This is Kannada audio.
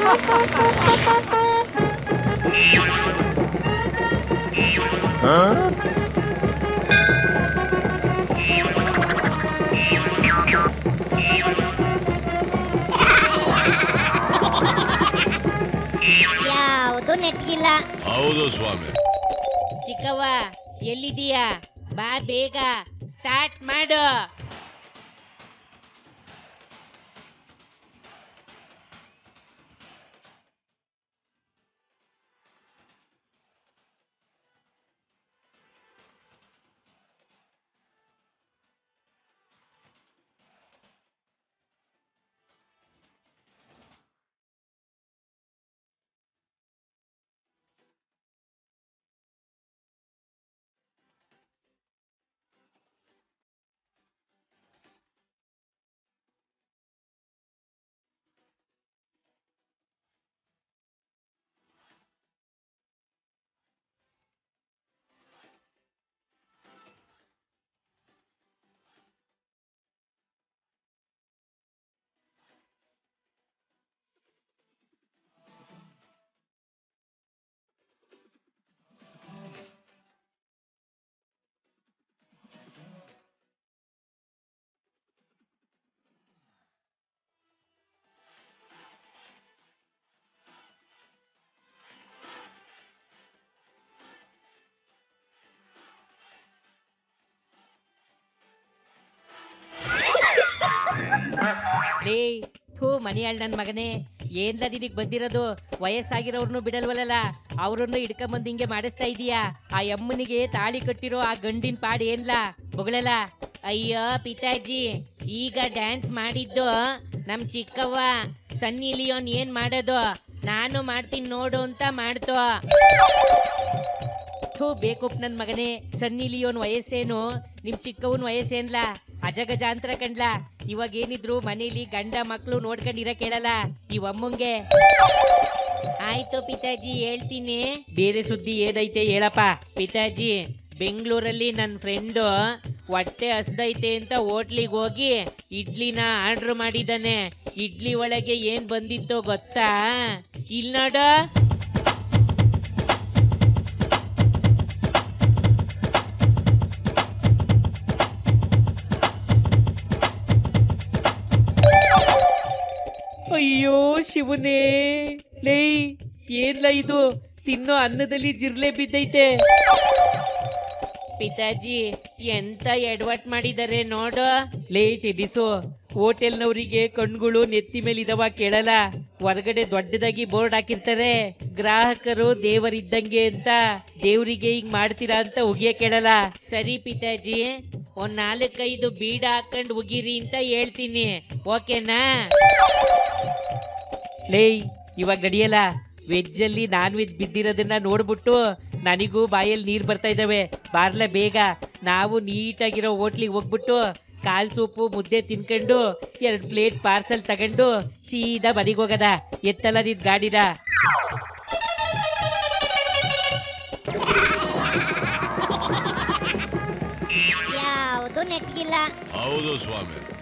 ಯಾವುದು ನೆಟ್ಗಿಲ್ಲ ಹೌದು ಸ್ವಾಮಿ ಚಿಕ್ಕವ್ವ ಎಲ್ಲಿದೀಯಾ ಬಾ ಬೇಗ ಸ್ಟಾರ್ಟ್ ಮಾಡು ಲೇ ಥೂ ಮನೆಯಾಳ್ ನನ್ ಮಗನೇ ಏನ್ಲ ನಿನಗ್ ಬಂದಿರೋದು ವಯಸ್ಸಾಗಿರೋರ್ನು ಬಿಡಲ್ವಲ್ಲ ಅವ್ರನ್ನು ಹಿಡ್ಕೊಂಬಂದ್ ಹಿಂಗೆ ಮಾಡಿಸ್ತಾ ಇದೀಯಾ ಆ ಯಮ್ಮನಿಗೆ ತಾಳಿ ಕಟ್ಟಿರೋ ಆ ಗಂಡಿನ ಪಾಡ್ ಏನ್ಲ ಬೊಗಳಲ್ಲ ಅಯ್ಯೋ ಪಿತಾಜಿ ಈಗ ಡ್ಯಾನ್ಸ್ ಮಾಡಿದ್ದು ನಮ್ ಚಿಕ್ಕವ್ವ ಸನ್ನಿ ಲಿಯೋನ್ ಏನ್ ಮಾಡೋದು ನಾನು ಮಾಡ್ತೀನಿ ನೋಡು ಅಂತ ಮಾಡ್ತೋ ಥೂ ಬೇಕುಪ್ ನನ್ ಮಗನೇ ಸನ್ನಿ ಲಿಯೋನ್ ವಯಸ್ಸೇನು ನಿಮ್ ಚಿಕ್ಕವನ್ ವಯಸ್ಸೇನ್ಲ ಅಜಗಜಾಂತರ ಕಂಡ್ಲ ಇವಾಗ ಏನಿದ್ರು ಮನೇಲಿ ಗಂಡ ಮಕ್ಳು ನೋಡ್ಕೊಂಡಿರ ಕೇಳಲ್ಲ ಈ ಅಮ್ಮಂಗೆ ಆಯ್ತು ಪಿತಾಜಿ ಹೇಳ್ತೀನಿ ಬೇರೆ ಸುದ್ದಿ ಏನೈತೆ ಹೇಳಪ್ಪ ಪಿತಾಜಿ ಬೆಂಗಳೂರಲ್ಲಿ ನನ್ನ ಫ್ರೆಂಡು ಹೊಟ್ಟೆ ಹಸ್ದೈತೆ ಅಂತ ಹೋಟ್ಲಿಗೆ ಹೋಗಿ ಇಡ್ಲಿನ ಆರ್ಡರ್ ಮಾಡಿದ್ದಾನೆ ಇಡ್ಲಿ ಒಳಗೆ ಏನ್ ಬಂದಿತ್ತೋ ಗೊತ್ತಾ ಇಲ್ ನೋಡ ಅಯ್ಯೋ ಶಿವನೇ ಲೇ ಏನ್ಲ ಇದು ತಿನ್ನೋ ಅನ್ನದಲ್ಲಿ ಜಿರ್ಲೆ ಬಿದ್ದೈತೆ ಪಿತಾಜಿ ಎಂತ ಎಡವಟ್ ಮಾಡಿದ್ದಾರೆ ನೋಡು ಲೇಟ್ ಎದಿಸು ಹೋಟೆಲ್ನವರಿಗೆ ಕಣ್ಗಳು ನೆತ್ತಿ ಮೇಲೆ ಇದಾವ ಕೇಳಲ್ಲ ಹೊರಗಡೆ ದೊಡ್ಡದಾಗಿ ಬೋರ್ಡ್ ಹಾಕಿರ್ತಾರೆ ಗ್ರಾಹಕರು ದೇವರಿದ್ದಂಗೆ ಅಂತ ದೇವರಿಗೆ ಹಿಂಗ್ ಮಾಡ್ತೀರಾ ಅಂತ ಉಗಿಯ ಕೇಳಲ್ಲ ಸರಿ ಪಿತಾಜಿ ಒಂದ್ ನಾಲ್ಕೈದು ಬೀಡ ಹಾಕೊಂಡ್ ಉಗಿರಿ ಅಂತ ಹೇಳ್ತೀನಿ ಓಕೆನಾ ಲೇಯ್ ಇವಾಗ ನಡೆಯಲ್ಲ ವೆಜ್ ಅಲ್ಲಿ ನಾನ್ ವೆಜ್ ಬಿದ್ದಿರೋದನ್ನ ನೋಡ್ಬಿಟ್ಟು ನನಗೂ ಬಾಯಲ್ಲಿ ನೀರ್ ಬರ್ತಾ ಇದಾವೆ ಬಾರ್ಲ ಬೇಗ ನಾವು ನೀಟಾಗಿರೋ ಹೋಟ್ಲಿಗೆ ಹೋಗ್ಬಿಟ್ಟು ಕಾಲ್ ಸೂಪು ಮುದ್ದೆ ತಿನ್ಕೊಂಡು ಎರಡು ಪ್ಲೇಟ್ ಪಾರ್ಸಲ್ ತಗೊಂಡು ಸೀದಾ ಮನೆಗೆ ಹೋಗದ ಎತ್ತಲ್ಲ ನಿನ್ ಗಾಡಿನ ಯಾವುದು ನೆಟ್ಗಿಲ್ಲ ಹೌದು ಸ್ವಾಮಿ